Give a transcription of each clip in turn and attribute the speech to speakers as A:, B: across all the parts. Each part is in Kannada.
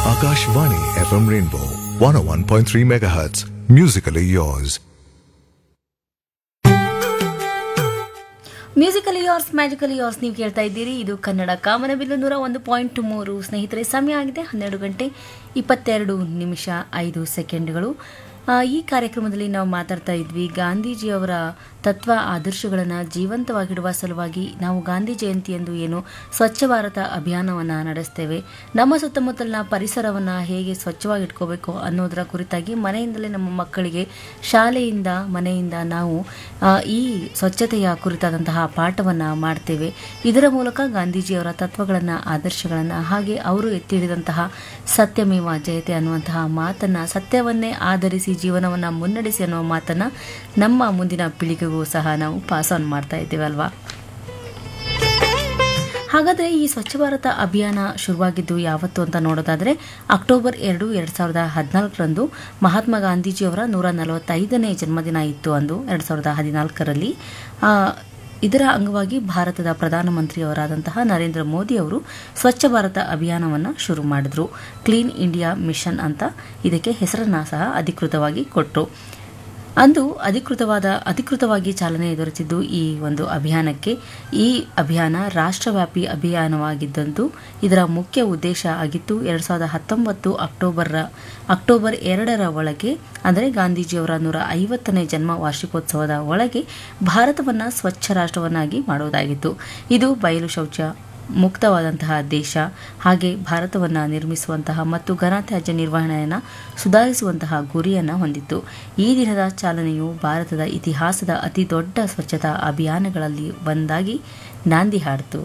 A: Akashvani FM Rainbow 101.3 MHz. Musically yours.
B: Musically yours magically yours ನೀವು ಕೇಳ್ತಾ ಇದ್ದೀರಿ ಇದು ಕನ್ನಡ ಕಾಮನಬಿಲ್ಲು ನೂರ ಒಂದು ಪಾಯಿಂಟ್ ಮೂರು ಸ್ನೇಹಿತರೆ ಸಮಯ ಆಗಿದೆ ಹನ್ನೆರಡು ಗಂಟೆ ಇಪ್ಪತ್ತೆರಡು ನಿಮಿಷ ಐದು ಸೆಕೆಂಡ್ಗಳು ಆ, ಈ ಕಾರ್ಯಕ್ರಮದಲ್ಲಿ ನಾವು ಮಾತಾಡ್ತಾ ಇದ್ವಿ ಗಾಂಧೀಜಿಯವರ ತತ್ವ ಆದರ್ಶಗಳನ್ನು ಜೀವಂತವಾಗಿಡುವ ಸಲುವಾಗಿ ನಾವು ಗಾಂಧಿ ಜಯಂತಿಯಂದು ಏನು ಸ್ವಚ್ಛ ಭಾರತ ಅಭಿಯಾನವನ್ನು ನಡೆಸ್ತೇವೆ ನಮ್ಮ ಸುತ್ತಮುತ್ತಲಿನ ಪರಿಸರವನ್ನು ಹೇಗೆ ಸ್ವಚ್ಛವಾಗಿ ಇಟ್ಕೋಬೇಕು ಅನ್ನೋದರ ಕುರಿತಾಗಿ ಮನೆಯಿಂದಲೇ ನಮ್ಮ ಮಕ್ಕಳಿಗೆ ಶಾಲೆಯಿಂದ ಮನೆಯಿಂದ ನಾವು ಆ, ಈ ಸ್ವಚ್ಛತೆಯ ಕುರಿತಾದಂತಹ ಪಾಠವನ್ನು ಮಾಡ್ತೇವೆ ಇದರ ಮೂಲಕ ಗಾಂಧೀಜಿಯವರ ತತ್ವಗಳನ್ನು ಆದರ್ಶಗಳನ್ನು ಹಾಗೆ ಅವರು ಎತ್ತಿ ಹಿಡಿದಂತಹ ಸತ್ಯಮೇವ ಜಯತೆ ಅನ್ನುವಂತಹ ಮಾತನ್ನು ಸತ್ಯವನ್ನೇ ಆಧರಿಸಿ ಜೀವನವನ್ನು ಮುನ್ನಡೆಸಿ ಅನ್ನುವ ಮಾತನ್ನು ನಮ್ಮ ಮುಂದಿನ ಪೀಳಿಗೆಗೂ ಸಹ ನಾವು ಪಾಸ್ ಆನ್ ಮಾಡ್ತಾ ಇದ್ದೇವೆ ಅಲ್ವಾ ಹಾಗಾದರೆ ಈ ಸ್ವಚ್ಛ ಭಾರತ ಅಭಿಯಾನ ಶುರುವಾಗಿದ್ದು ಯಾವತ್ತು ಅಂತ ನೋಡೋದಾದರೆ ಅಕ್ಟೋಬರ್ ಎರಡು ಎರಡು ಸಾವಿರದ ಹದಿನಾಲ್ಕರಂದು ಮಹಾತ್ಮ ಗಾಂಧೀಜಿಯವರ ನೂರ ನಲವತ್ತೈದನೇ ಜನ್ಮದಿನ ಇತ್ತು ಅಂದು ಎರಡು ಸಾವಿರದ ಹದಿನಾಲ್ಕರಲ್ಲಿ ಆ, ಇದರ ಅಂಗವಾಗಿ ಭಾರತದ ಪ್ರಧಾನಮಂತ್ರಿಯವರಾದಂತಹ ನರೇಂದ್ರ ಮೋದಿ ಅವರು ಸ್ವಚ್ಛ ಭಾರತ ಅಭಿಯಾನವನ್ನು ಶುರು ಮಾಡಿದ್ರು ಕ್ಲೀನ್ ಇಂಡಿಯಾ ಮಿಷನ್ ಅಂತ ಇದಕ್ಕೆ ಹೆಸರನ್ನು ಸಹ ಅಧಿಕೃತವಾಗಿ ಕೊಟ್ಟರು ಅಂದು ಅಧಿಕೃತವಾದ ಅಧಿಕೃತವಾಗಿ ಚಾಲನೆ ದೊರೆತಿದ್ದು ಈ ಒಂದು ಅಭಿಯಾನಕ್ಕೆ ಈ ಅಭಿಯಾನ ರಾಷ್ಟ್ರವ್ಯಾಪಿ ಅಭಿಯಾನವಾಗಿದ್ದಂದು ಇದರ ಮುಖ್ಯ ಉದ್ದೇಶ ಆಗಿತ್ತು ಎರಡು ಸಾವಿರದ ಹತ್ತೊಂಬತ್ತು ಅಕ್ಟೋಬರ್ ಅಕ್ಟೋಬರ್ ಎರಡರ ಒಳಗೆ ಅಂದರೆ ಗಾಂಧೀಜಿಯವರ ನೂರ ಐವತ್ತನೇ ಜನ್ಮ ವಾರ್ಷಿಕೋತ್ಸವದ ಒಳಗೆ ಭಾರತವನ್ನು ಸ್ವಚ್ಛ ರಾಷ್ಟ್ರವನ್ನಾಗಿ ಮಾಡುವುದಾಗಿತ್ತು ಇದು ಬಯಲು ಶೌಚ ಮುಕ್ತವಾದಂತಹ ದೇಶ ಹಾಗೆ ಭಾರತವನ್ನು ನಿರ್ಮಿಸುವಂತಹ ಮತ್ತು ಘನತ್ಯಾಜ್ಯ ನಿರ್ವಹಣೆಯನ್ನು ಸುಧಾರಿಸುವಂತಹ ಗುರಿಯನ್ನು ಹೊಂದಿತ್ತು ಈ ದಿನದ ಚಾಲನೆಯು ಭಾರತದ ಇತಿಹಾಸದ ಅತಿ ದೊಡ್ಡ ಸ್ವಚ್ಛತಾ ಅಭಿಯಾನಗಳಲ್ಲಿ ಒಂದಾಗಿ ನಾಂದಿ ಹಾಡಿತು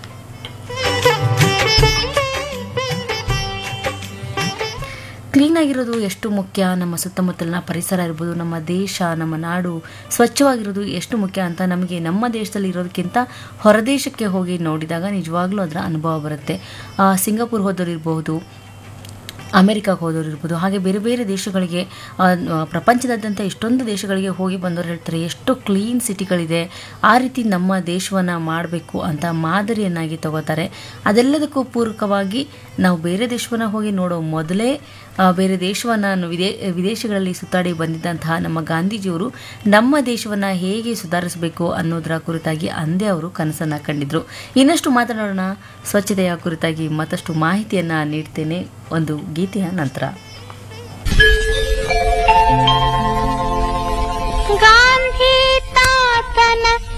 B: ಕ್ಲೀನ್ ಆಗಿರೋದು ಎಷ್ಟು ಮುಖ್ಯ ನಮ್ಮ ಸುತ್ತಮುತ್ತಲಿನ ಪರಿಸರ ಇರ್ಬೋದು ನಮ್ಮ ದೇಶ ನಮ್ಮ ನಾಡು ಸ್ವಚ್ಛವಾಗಿರೋದು ಎಷ್ಟು ಮುಖ್ಯ ಅಂತ ನಮಗೆ ನಮ್ಮ ದೇಶದಲ್ಲಿ ಇರೋದಕ್ಕಿಂತ ಹೊರದೇಶಕ್ಕೆ ಹೋಗಿ ನೋಡಿದಾಗ ನಿಜವಾಗ್ಲೂ ಅದರ ಅನುಭವ ಬರುತ್ತೆ ಆ, ಸಿಂಗಾಪುರ್ ಹೋದವರು ಇರಬಹುದು ಅಮೆರಿಕಕ್ಕೆ ಹೋದವರು ಇರ್ಬೋದು ಹಾಗೆ ಬೇರೆ ಬೇರೆ ದೇಶಗಳಿಗೆ ಆ, ಆ, ಪ್ರಪಂಚದಾದ್ಯಂತ ಎಷ್ಟೊಂದು ದೇಶಗಳಿಗೆ ಹೋಗಿ ಬಂದವರು ಹೇಳ್ತಾರೆ ಎಷ್ಟು ಕ್ಲೀನ್ ಸಿಟಿಗಳಿದೆ ಆ ರೀತಿ ನಮ್ಮ ದೇಶವನ್ನು ಮಾಡಬೇಕು ಅಂತ ಮಾದರಿಯನ್ನಾಗಿ ತಗೋತಾರೆ ಅದೆಲ್ಲದಕ್ಕೂ ಪೂರಕವಾಗಿ ನಾವು ಬೇರೆ ದೇಶವನ್ನು ಹೋಗಿ ನೋಡೋ ಮೊದಲೇ ಆ, ಬೇರೆ ದೇಶವನ್ನು ವಿದೇ ವಿದೇಶಗಳಲ್ಲಿ ಸುತ್ತಾಡಿ ಬಂದಿದ್ದಂತಹ ನಮ್ಮ ಗಾಂಧೀಜಿಯವರು ನಮ್ಮ ದೇಶವನ್ನು ಹೇಗೆ ಸುಧಾರಿಸಬೇಕು ಅನ್ನೋದರ ಕುರಿತಾಗಿ ಅಂದೇ ಅವರು ಕನಸನ್ನು ಕಂಡಿದ್ರು ಇನ್ನಷ್ಟು ಮಾತನಾಡೋಣ ಸ್ವಚ್ಛತೆಯ ಕುರಿತಾಗಿ ಮತ್ತಷ್ಟು ಮಾಹಿತಿಯನ್ನು ನೀಡ್ತೇನೆ ಒಂದು ಗೀತೆಯ ನಂತರ
C: ಗಾಂಧಿ ತಾತನ